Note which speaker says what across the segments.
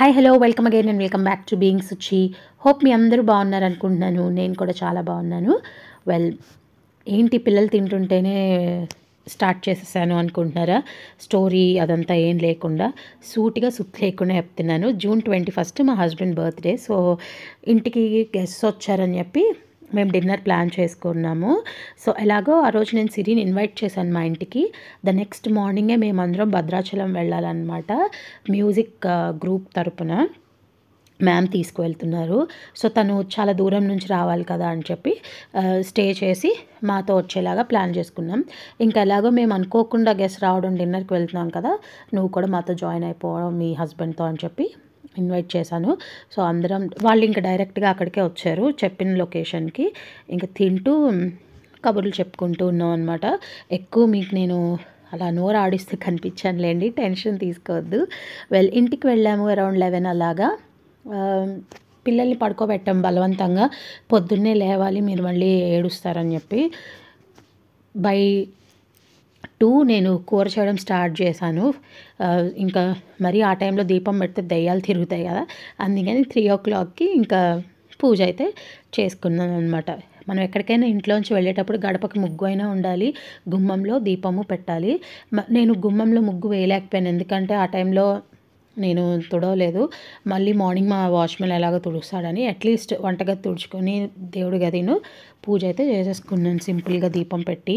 Speaker 1: Hi hello welcome again and welcome back to being Suchi hope మీ అందరూ బాగున్నారు అనుకుంటున్నాను నేను కూడా చాలా బాగున్నాను వెల్ ఏంటి పిల్లలు తింటుంటేనే స్టార్ట్ చేసేసాను అనుకుంటున్నారా స్టోరీ అదంతా ఏం లేకుండా సూటిగా సుత్తి లేకుండా చెప్తున్నాను జూన్ ట్వంటీ ఫస్ట్ మా హస్బెండ్ బర్త్డే సో ఇంటికి గెస్ట్స్ వచ్చారని చెప్పి మేము డిన్నర్ ప్లాన్ చేసుకున్నాము సో ఎలాగో ఆ రోజు నేను సిరిని ఇన్వైట్ చేశాను మా ఇంటికి ద నెక్స్ట్ మార్నింగే మేమందరం భద్రాచలం వెళ్ళాలన్నమాట మ్యూజిక్ గ్రూప్ తరపున మ్యామ్ తీసుకువెళ్తున్నారు సో తను చాలా దూరం నుంచి రావాలి కదా అని చెప్పి స్టే చేసి మాతో వచ్చేలాగా ప్లాన్ చేసుకున్నాం ఇంకా ఎలాగో మేము అనుకోకుండా గెస్ట్ రావడం డిన్నర్కి వెళ్తున్నాం కదా నువ్వు కూడా మాతో జాయిన్ అయిపోవడం మీ హస్బెండ్తో అని చెప్పి ఇన్వైట్ చేశాను సో అందరం వాళ్ళు ఇంకా డైరెక్ట్గా అక్కడికే వచ్చారు చెప్పిన లొకేషన్కి ఇంకా తింటూ కబుర్లు చెప్పుకుంటూ ఉన్నాం అనమాట ఎక్కువ మీకు నేను అలా నోరు ఆడిస్తే కనిపించానులేండి టెన్షన్ తీసుకోవద్దు వెల్ ఇంటికి వెళ్ళాము అరౌండ్ లెవెన్ అలాగా పిల్లల్ని పడుకోబెట్టాం బలవంతంగా పొద్దున్నే లేవాలి మీరు మళ్ళీ ఏడుస్తారని చెప్పి బై టూ నేను కూర చేయడం స్టార్ట్ చేశాను ఇంకా మరి ఆ టైంలో దీపం పెడితే దయ్యాలు తిరుగుతాయి కదా అందుకని త్రీ ఓ క్లాక్కి ఇంకా పూజ అయితే చేసుకున్నాను అనమాట మనం ఎక్కడికైనా ఇంట్లోంచి వెళ్ళేటప్పుడు గడపకి ముగ్గు అయినా ఉండాలి గుమ్మంలో దీపము పెట్టాలి నేను గుమ్మంలో ముగ్గు వేయలేకపోయాను ఎందుకంటే ఆ టైంలో నేను తుడవలేదు మళ్ళీ మార్నింగ్ మా వాచ్మెన్ ఎలాగో తుడుస్తాడని అట్లీస్ట్ వంటగది తుడుచుకొని దేవుడి గదిను పూజ అయితే చేసేసుకున్నాను సింపుల్గా దీపం పెట్టి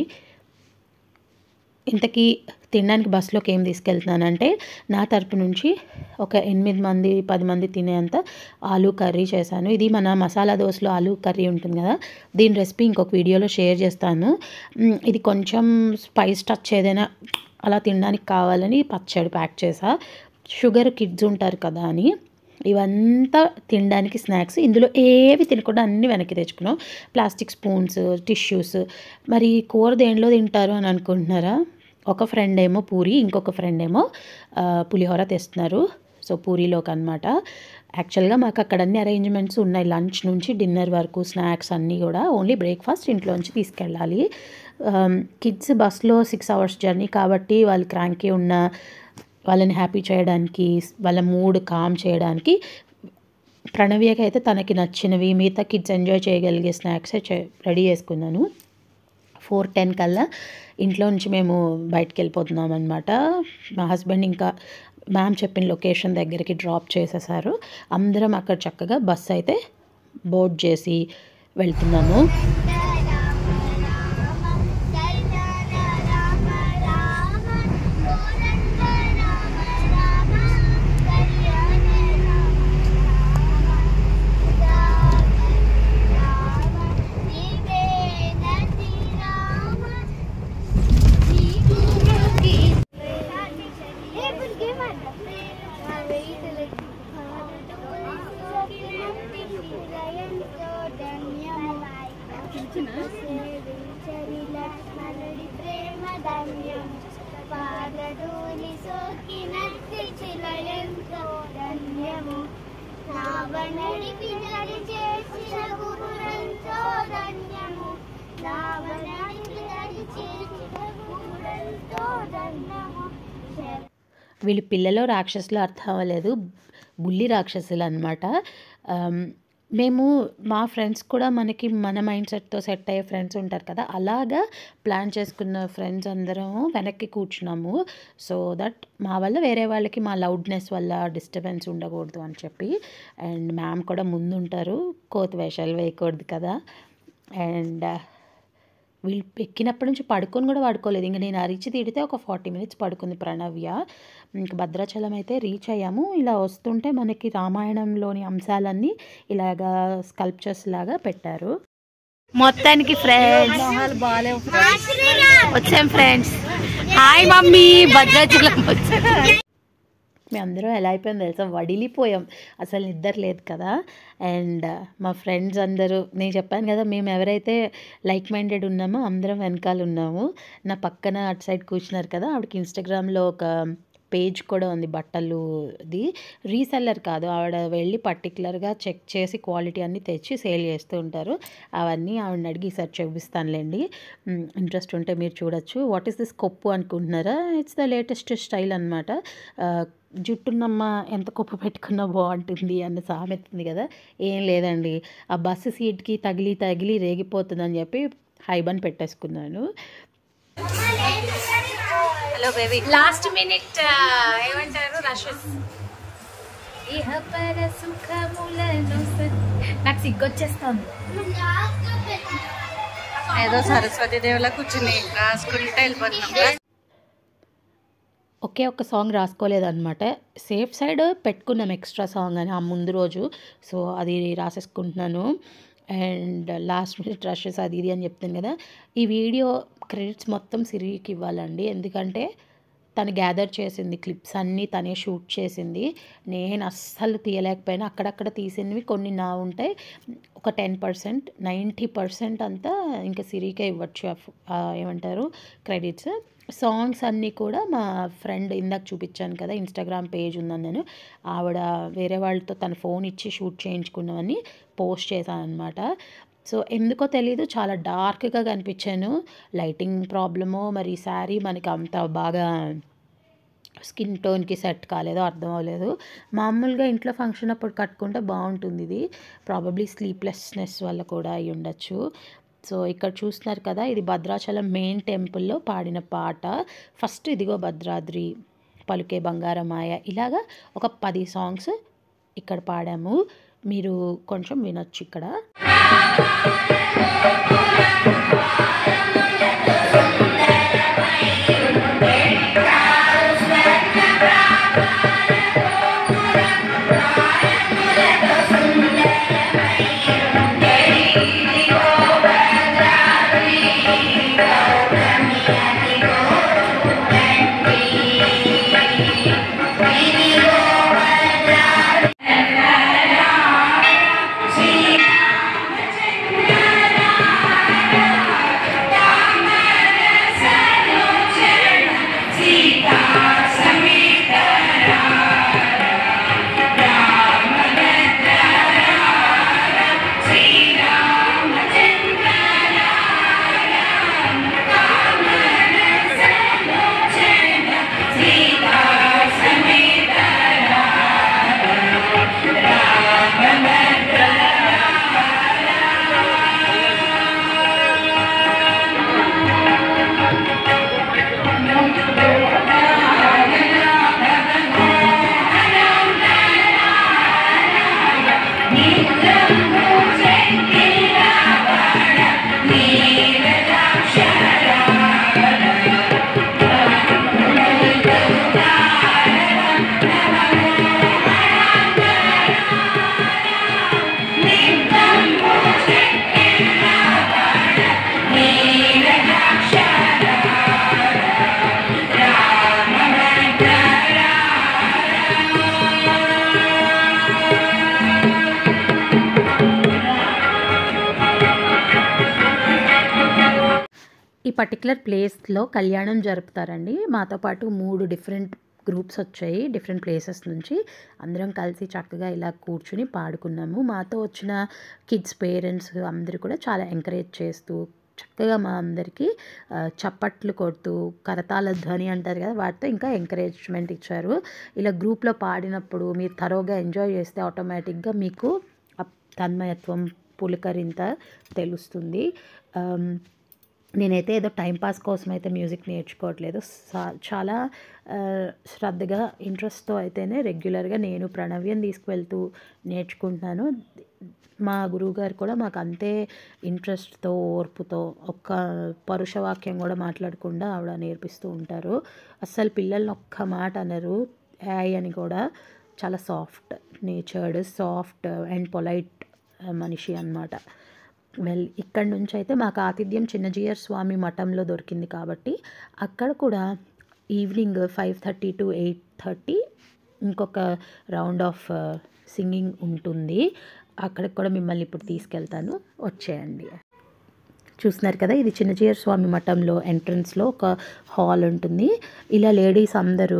Speaker 1: ఇంతకీ తినడానికి బస్సులోకి ఏం తీసుకెళ్తున్నానంటే నా తరపు నుంచి ఒక ఎనిమిది మంది పది మంది తినేంత ఆలూ కర్రీ చేశాను ఇది మన మసాలా దోశలో ఆలూ కర్రీ ఉంటుంది కదా దీని రెసిపీ ఇంకొక వీడియోలో షేర్ చేస్తాను ఇది కొంచెం స్పైస్ టచ్ ఏదైనా అలా తినడానికి కావాలని పచ్చడి ప్యాక్ చేసా షుగర్ కిడ్స్ ఉంటారు కదా అని ఇవంతా తినడానికి స్నాక్స్ ఇందులో ఏవి తినకుండా అన్నీ వెనక్కి తెచ్చుకున్నాం ప్లాస్టిక్ స్పూన్స్ టిష్యూస్ మరి కూర దేనిలో తింటారు అని అనుకుంటున్నారా ఒక ఫ్రెండ్ ఏమో పూరి ఇంకొక ఫ్రెండ్ ఏమో పులిహోర తెస్తున్నారు సో పూరిలోకి అనమాట యాక్చువల్గా మాకు అక్కడ అన్ని అరేంజ్మెంట్స్ ఉన్నాయి లంచ్ నుంచి డిన్నర్ వరకు స్నాక్స్ అన్నీ కూడా ఓన్లీ బ్రేక్ఫాస్ట్ ఇంట్లోంచి తీసుకెళ్ళాలి కిడ్స్ బస్లో సిక్స్ అవర్స్ జర్నీ కాబట్టి వాళ్ళు క్రాంకీ ఉన్న వాళ్ళని హ్యాపీ చేయడానికి వాళ్ళ మూడ్ కామ్ చేయడానికి ప్రణవ్యకి అయితే తనకి నచ్చినవి మిగతా కిడ్స్ ఎంజాయ్ చేయగలిగే స్నాక్స్ రెడీ చేసుకున్నాను ఫోర్ టెన్ కల్లా ఇంట్లో నుంచి మేము బయటకు వెళ్ళిపోతున్నాం అనమాట మా హస్బెండ్ ఇంకా మ్యామ్ చెప్పిన లొకేషన్ దగ్గరికి డ్రాప్ చేసేసారు అందరం అక్కడ చక్కగా బస్ అయితే బోర్డ్ చేసి వెళ్తున్నాము
Speaker 2: రావణుడికి నడి చేసిన గురురంతో ధన్యము రావణుడికి నడి చేసిన గురురంతో ధన్యము
Speaker 1: వీళ్ళు పిల్లలో రాక్షసులు అర్థం అవ్వలేదు బుల్లి రాక్షసులు అనమాట మేము మా ఫ్రెండ్స్ కూడా మనకి మన మైండ్ సెట్తో సెట్ అయ్యే ఫ్రెండ్స్ ఉంటారు కదా అలాగా ప్లాన్ చేసుకున్న ఫ్రెండ్స్ అందరం వెనక్కి కూర్చున్నాము సో దట్ మా వల్ల వేరే వాళ్ళకి మా లౌడ్నెస్ వల్ల డిస్టర్బెన్స్ ఉండకూడదు అని చెప్పి అండ్ మ్యామ్ కూడా ముందు ఉంటారు కోతి వేషాలు వేయకూడదు కదా అండ్ వీళ్ళు ఎక్కినప్పటి నుంచి పడుకొని కూడా పడుకోలేదు ఇంకా నేను అరిచి తిడితే ఒక ఫార్టీ మినిట్స్ పడుకుంది ప్రణవ్య ఇంకా భద్రాచలం అయితే రీచ్ అయ్యాము ఇలా వస్తుంటే మనకి రామాయణంలోని అంశాలన్నీ ఇలాగా స్కల్ప్చర్స్ లాగా పెట్టారు మొత్తానికి ఫ్రెండ్స్ వచ్చాం ఫ్రెండ్స్ హాయ్ మమ్మీ భద్రాచలం వచ్చాం మేమందరం ఎలా అయిపోయిందో తెలుసా వడిలిపోయాం అసలు నిద్ర లేదు కదా అండ్ మా ఫ్రెండ్స్ అందరూ నేను చెప్పాను కదా మేము ఎవరైతే లైక్ మైండెడ్ ఉన్నామో అందరం వెనకాల ఉన్నాము నా పక్కన అటు సైడ్ కూర్చున్నారు కదా ఆవిడకి ఇన్స్టాగ్రామ్లో ఒక పేజ్ కూడా ఉంది బట్టలుది రీసెల్లర్ కాదు ఆవిడ వెళ్ళి పర్టికులర్గా చెక్ చేసి క్వాలిటీ అన్నీ తెచ్చి సేల్ చేస్తూ ఉంటారు అవన్నీ ఆవిడని అడిగి ఈసారి చూపిస్తానులేండి ఇంట్రెస్ట్ ఉంటే మీరు చూడొచ్చు వాట్ ఈస్ దిస్ కొప్పు అనుకుంటున్నారా ఇట్స్ ద లేటెస్ట్ స్టైల్ అనమాట జుట్టున్నమ్మ ఎంత కుప్ప పెట్టుకున్నా బాగుంటుంది అన్న సామెత ఉంది కదా ఏం లేదండి ఆ బస్సు సీట్కి తగిలి తగిలి రేగిపోతుందని చెప్పి హైబన్ పెట్టేసుకున్నాను
Speaker 3: హలో బేబీ లాస్ట్ మినిట్ ఏమంటారు రషెస్ ఇహపర సుఖములను స- నాకు సిగ్గొచ్చేస్తుంది ఏదో సరస్వతి దేవులా కూర్చుని రాసుకుంటే వెళ్ళిపోతున్నాం
Speaker 1: ఒకే ఒక్క సాంగ్ రాసుకోలేదన్నమాట సేఫ్ సైడ్ పెట్టుకున్నాం ఎక్స్ట్రా సాంగ్ అని ఆ ముందు రోజు సో అది రాసేసుకుంటున్నాను అండ్ లాస్ట్ మినిట్ రషెస్ అది ఇది అని చెప్తాను కదా ఈ వీడియో క్రెడిట్స్ మొత్తం సిరికి ఇవ్వాలండి ఎందుకంటే తను గ్యాదర్ చేసింది క్లిప్స్ అన్నీ తనే షూట్ చేసింది నేను అస్సలు తీయలేకపోయినా అక్కడక్కడ తీసినవి కొన్ని నా ఉంటాయి ఒక టెన్ పర్సెంట్ నైంటీ పర్సెంట్ అంతా ఇంకా సిరికే ఇవ్వచ్చు ఆ ఫ్- ఆ ఏమంటారు క్రెడిట్స్ సాంగ్స్ అన్నీ కూడా మా ఫ్రెండ్ ఇందాక చూపించాను కదా ఇన్స్టాగ్రామ్ పేజ్ ఉందని నేను ఆవిడ వేరే వాళ్ళతో తన ఫోన్ ఇచ్చి షూట్ చేయించుకున్నవన్నీ పోస్ట్ చేశాను అనమాట సో ఎందుకో తెలీదు చాలా డార్క్గా కనిపించాను లైటింగ్ ప్రాబ్లమో మరి శారీ మనకి అంత బాగా స్కిన్ టోన్కి సెట్ కాలేదో అర్థం అవ్వలేదు మామూలుగా ఇంట్లో ఫంక్షన్ అప్పుడు కట్టుకుంటే బాగుంటుంది ఇది ప్రాబబ్లీ స్లీప్లెస్నెస్ వల్ల కూడా అయి ఉండొచ్చు సో ఇక్కడ చూస్తున్నారు కదా ఇది భద్రాచలం మెయిన్ టెంపుల్లో పాడిన పాట ఫస్ట్ ఇదిగో భద్రాద్రి పలుకే బంగారమాయ ఇలాగా ఒక పది సాంగ్స్ ఇక్కడ పాడాము మీరు కొంచెం వినొచ్చు ఇక్కడ ఈ పర్టికులర్ ప్లేస్లో కళ్యాణం జరుపుతారండి మాతో పాటు మూడు డిఫరెంట్ గ్రూప్స్ వచ్చాయి డిఫరెంట్ ప్లేసెస్ నుంచి అందరం కలిసి చక్కగా ఇలా కూర్చుని పాడుకున్నాము మాతో వచ్చిన కిడ్స్ పేరెంట్స్ అందరూ కూడా చాలా ఎంకరేజ్ చేస్తూ చక్కగా మా అందరికీ ఆ, చప్పట్లు కొడుతూ కరతాళ ధ్వని అంటారు కదా వాటితో ఇంకా ఎంకరేజ్మెంట్ ఇచ్చారు ఇలా గ్రూప్లో పాడినప్పుడు మీరు తరోగా ఎంజాయ్ చేస్తే ఆటోమేటిక్గా మీకు ఆ తన్మయత్వం పులకరింత తెలుస్తుంది ఆమ్, నేనైతే ఏదో టైంపాస్ కోసం అయితే మ్యూజిక్ నేర్చుకోవట్లేదు సా- చాలా ఆ, శ్రద్ధగా ఇంట్రెస్ట్తో అయితేనే రెగ్యులర్గా నేను ప్రణవ్యం తీసుకువెళ్తూ నేర్చుకుంటున్నాను మా గురువుగారు కూడా మాకు అంతే ఇంట్రెస్ట్తో ఓర్పుతో ఒక్క పరుషవాక్యం కూడా మాట్లాడకుండా ఆవిడ నేర్పిస్తూ ఉంటారు అస్సలు పిల్లల్ని ఒక్క మాట అనరు యాయ్ అని కూడా చాలా soft natured soft and polite మనిషి అన్నమాట వెల్ ఇక్కడ నుంచి అయితే మాకు ఆతిథ్యం చిన్నజీయర్ స్వామి మఠంలో దొరికింది కాబట్టి అక్కడ కూడా evening five thirty to eight thirty ఇంకొక రౌండ్ ఆఫ్ సింగింగ్ ఉంటుంది అక్కడికి కూడా మిమ్మల్ని ఇప్పుడు తీసుకెళ్తాను వచ్చేయండి చూస్తున్నారు కదా ఇది చిన్నజీయర్ స్వామి మఠంలో ఎంట్రన్స్లో ఒక హాల్ ఉంటుంది ఇలా లేడీస్ అందరూ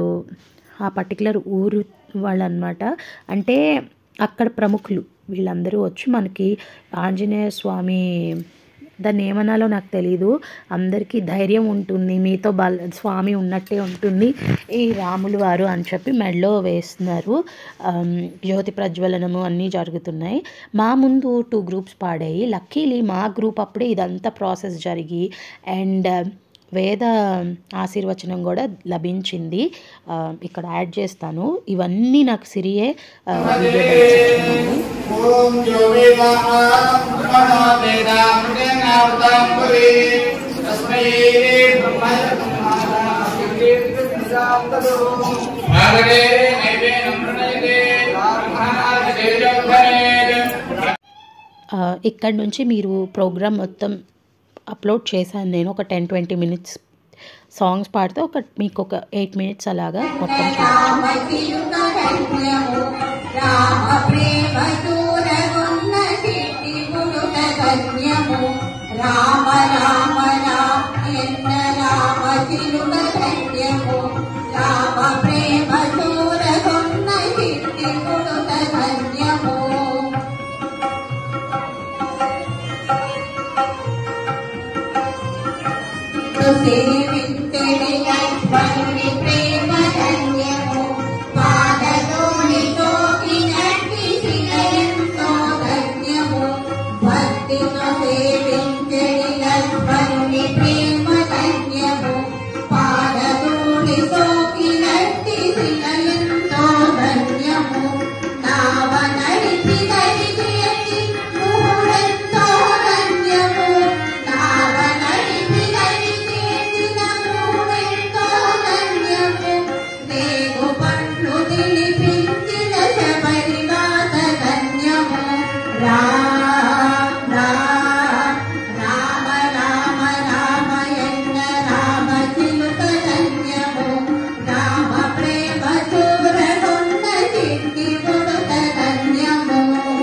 Speaker 1: ఆ పర్టికులర్ ఊరు వాళ్ళు అనమాట అంటే అక్కడ ప్రముఖులు వీళ్ళందరూ వచ్చి మనకి ఆంజనేయ స్వామి దాన్ని ఏమనాలో నాకు తెలియదు అందరికీ ధైర్యం ఉంటుంది మీతో బల స్వామి ఉన్నట్టే ఉంటుంది ఈ రాములు వారు అని చెప్పి మెడలో వేస్తున్నారు ఆమ్, జ్యోతి ప్రజ్వలనము అన్నీ జరుగుతున్నాయి మా ముందు టూ గ్రూప్స్ పాడాయి లక్కీలీ మా గ్రూప్ అప్పుడే ఇదంతా ప్రాసెస్ జరిగి అండ్ వేద ఆశీర్వచనం కూడా లభించింది ఆ, ఇక్కడ యాడ్ చేస్తాను ఇవన్నీ నాకు సిరియే ఆ, వీడియో బైట్స్ ఇచ్చిందండి.
Speaker 4: ఓం యో వేదాం బ్రహ్మణో వేదామృతేనావృతాం పురి తస్మై బ్రహ్మణే నైవేనం ప్రణయతే బ్రహ్మణాది తేజోధనేత్
Speaker 1: ఆ, ఇక్కడ నుంచి మీరు ప్రోగ్రామ్ మొత్తం అప్లోడ్ చేశాను నేను ఒక టెన్ ట్వంటీ మినిట్స్ సాంగ్స్ పాడితే ఒక మీకు ఒక ఎయిట్ మినిట్స్ అలాగా మొత్తం చూడొచ్చు
Speaker 5: రామశిలుకరణ్యము రామ ప్రేమ దూరగున్న చిట్టి మురుగ ధన్యము రామ రామ రామ ఎన్న రామ చిలుక ధన్యము రామ ప్రేమ దూరగున్న చిట్టి మురుగ ధన్యము సేవించడి లక్ష్మణుని ప్రేమ ధన్యము పాదలోని తోకినట్టి శిలయంతో ధన్యము భక్తితో సేవించడి లక్ష్మణుని ప్రేమ ధన్యము పాదలోని తోకినట్టి శిలయంతో ధన్యము నావ నడిపి నడిచేటి ముహూర్తో ధన్యము నావ నడిపి నడిచేటి నమువెంతో ధన్యము రేగు పండ్లు తినిపించిన శబరినాథ ధన్యము రా రా రామ రామ రామయన్న రామ చిలుక ధన్యము రామ ప్రేమ చూరగొన్న చిట్టి ముడుత ధన్యము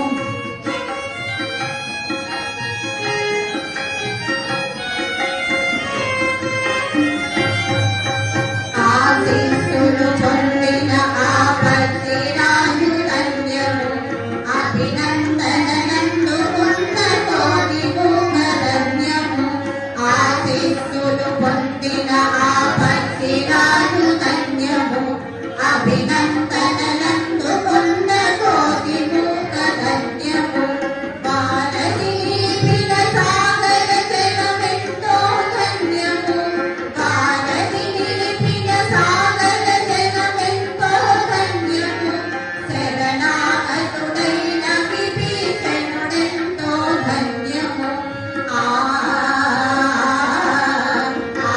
Speaker 5: ఆశీస్సులు పొందిన ఆపత్తి రాజు ధన్యము అభినందనందుకున్న కోటి భూమ ధన్యము ఆశీస్సులు పొందిన ఆపత్తి రాజు ధన్యము అభినందనందుకున్న కోటి భూమ ధన్యము బాలనీ సాగర జలమెంతో ధన్యము బాలనీ సాగర జలమెంతో ధన్యము శరణాగతుడైన విభీషణుడెంతో ధన్యము ఆ ఆ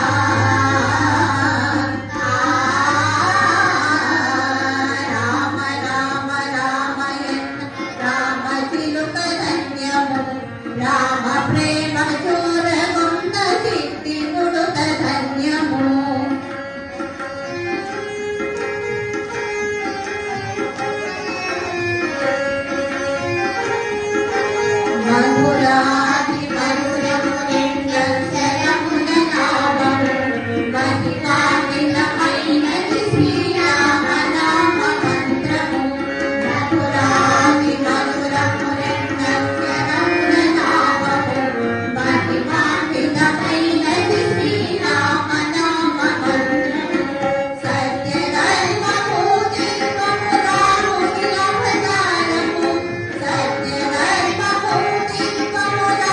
Speaker 5: రామ రామ రామయన్ రామ చిలుక ధన్యము రామ ప్రేమ చూరగొన్న చిట్టి ముడుత ధన్యము మధురాది మధురము రెండక్షరముల నామము మహిమాన్వితమైనది శ్రీరామ నామ మంత్రము మధురాది మధురము రెండక్షరముల నామము మహిమాన్వితమైనది శ్రీరామ నామ మంత్రము సత్యధర్మము దివ్యము రాముని అవతారము సత్యధర్మము దివ్యము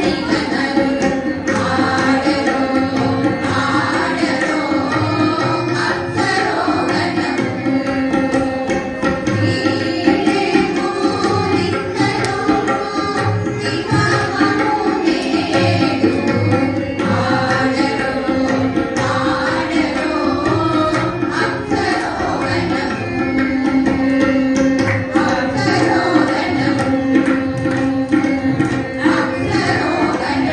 Speaker 5: అక్షరోగణం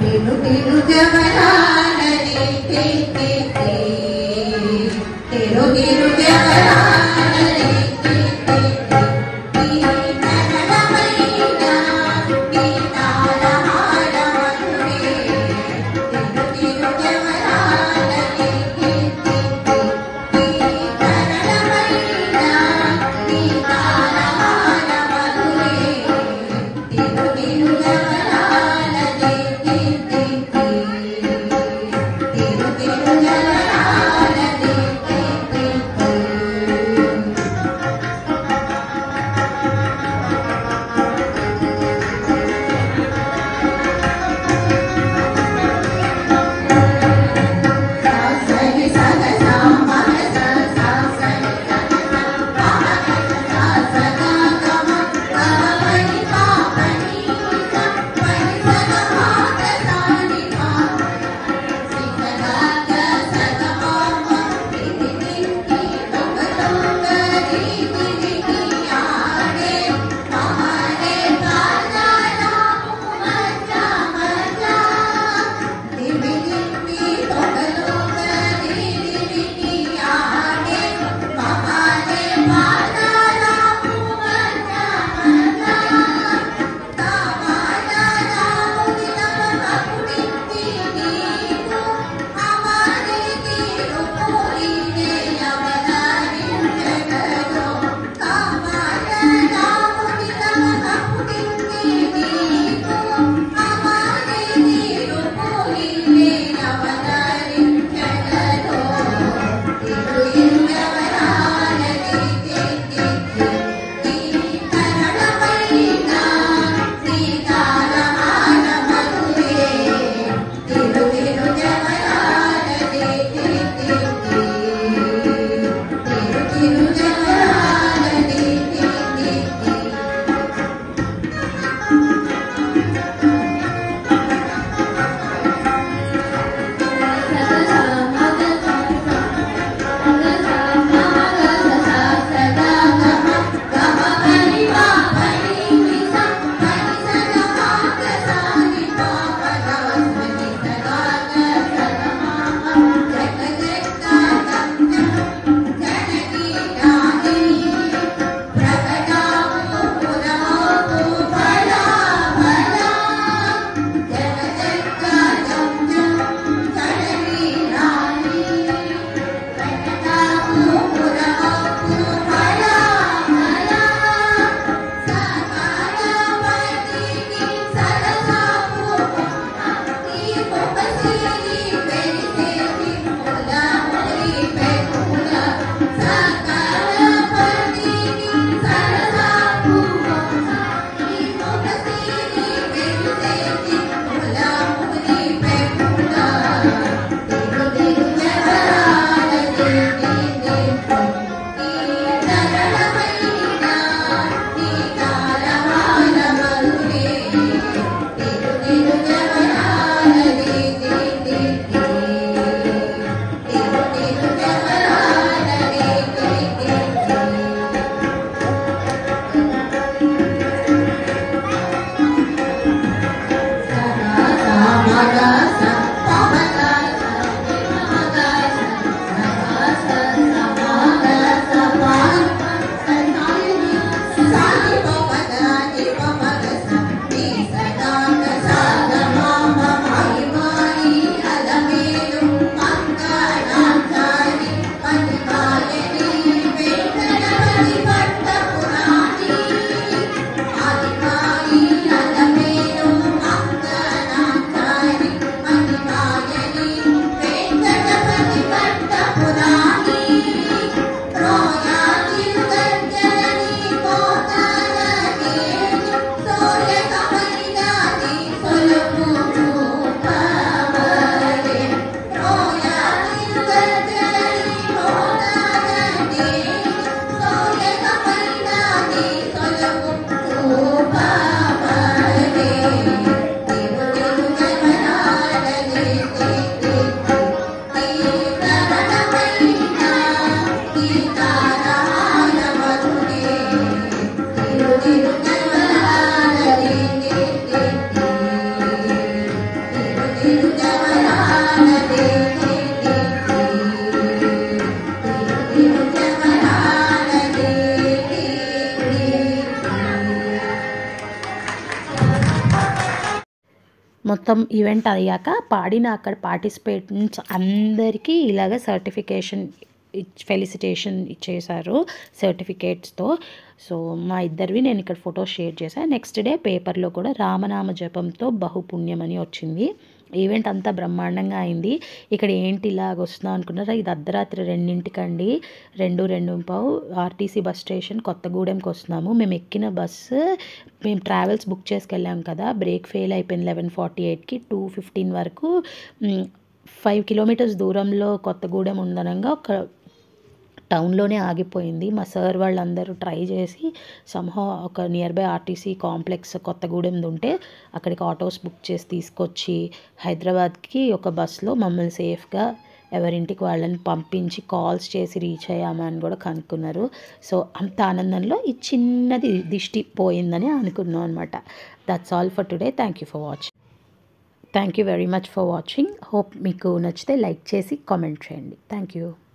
Speaker 5: తిరు తిరు జవరాలని తి తి తి. తిరు తిరు జవరాలని తి తి తి. ఈ నరళమైన ఈ తాళహారమధురే. తిరు తిరు జవరాలని తి తి తి. ఈ నరళమైన ఈ తాళహారమధురే. తిరు తిరు జవరాలని తి తి తి.
Speaker 1: మొత్తం ఈవెంట్ అయ్యాక పాడిన అక్కడ పార్టిసిపేట్స్ అందరికీ ఇలాగ సర్టిఫికేషన్ ఫెలిసిటేషన్ ఇచ్చేశారు సర్టిఫికేట్స్తో సో మా ఇద్దరివి నేను ఇక్కడ ఫోటో షేర్ చేశాను నెక్స్ట్ డే పేపర్లో కూడా రామనామ జపంతో బహుపుణ్యం అని వచ్చింది ఈవెంట్ అంతా బ్రహ్మాండంగా అయింది ఇక్కడ ఏంటి ఇలాగ వస్తుందా అనుకున్నారా ఇది అర్ధరాత్రి రెండింటికండి రెండు రెండు పావు ఆర్టీసీ బస్ స్టేషన్ కొత్తగూడెంకి వస్తున్నాము మేము ఎక్కిన బస్సు మేము ట్రావెల్స్ బుక్ చేసుకెళ్ళాం కదా బ్రేక్ ఫెయిల్ అయిపోయింది లెవెన్ ఫార్టీ ఎయిట్కి టూ ఫిఫ్టీన్ వరకు ఫైవ్ కిలోమీటర్స్ దూరంలో కొత్తగూడెం ఉందనంగా ఒక టౌన్లోనే ఆగిపోయింది మా సార్ వాళ్ళందరూ ట్రై చేసి సంహో ఒక నియర్ బై ఆర్టీసీ కాంప్లెక్స్ కొత్తగూడెంది ఉంటే అక్కడికి ఆటోస్ బుక్ చేసి తీసుకొచ్చి హైదరాబాద్కి ఒక బస్లో మమ్మల్ని సేఫ్గా ఎవరింటికి వాళ్ళని పంపించి కాల్స్ చేసి రీచ్ అయ్యామని కూడా కనుక్కున్నారు సో అంత ఆనందంలో ఈ చిన్నది దిష్టి పోయిందని అనుకున్నాం అనమాట that's all for today thank you for watching thank you very much for watching hope మీకు నచ్చితే లైక్ చేసి కామెంట్ చేయండి థ్యాంక్ యూ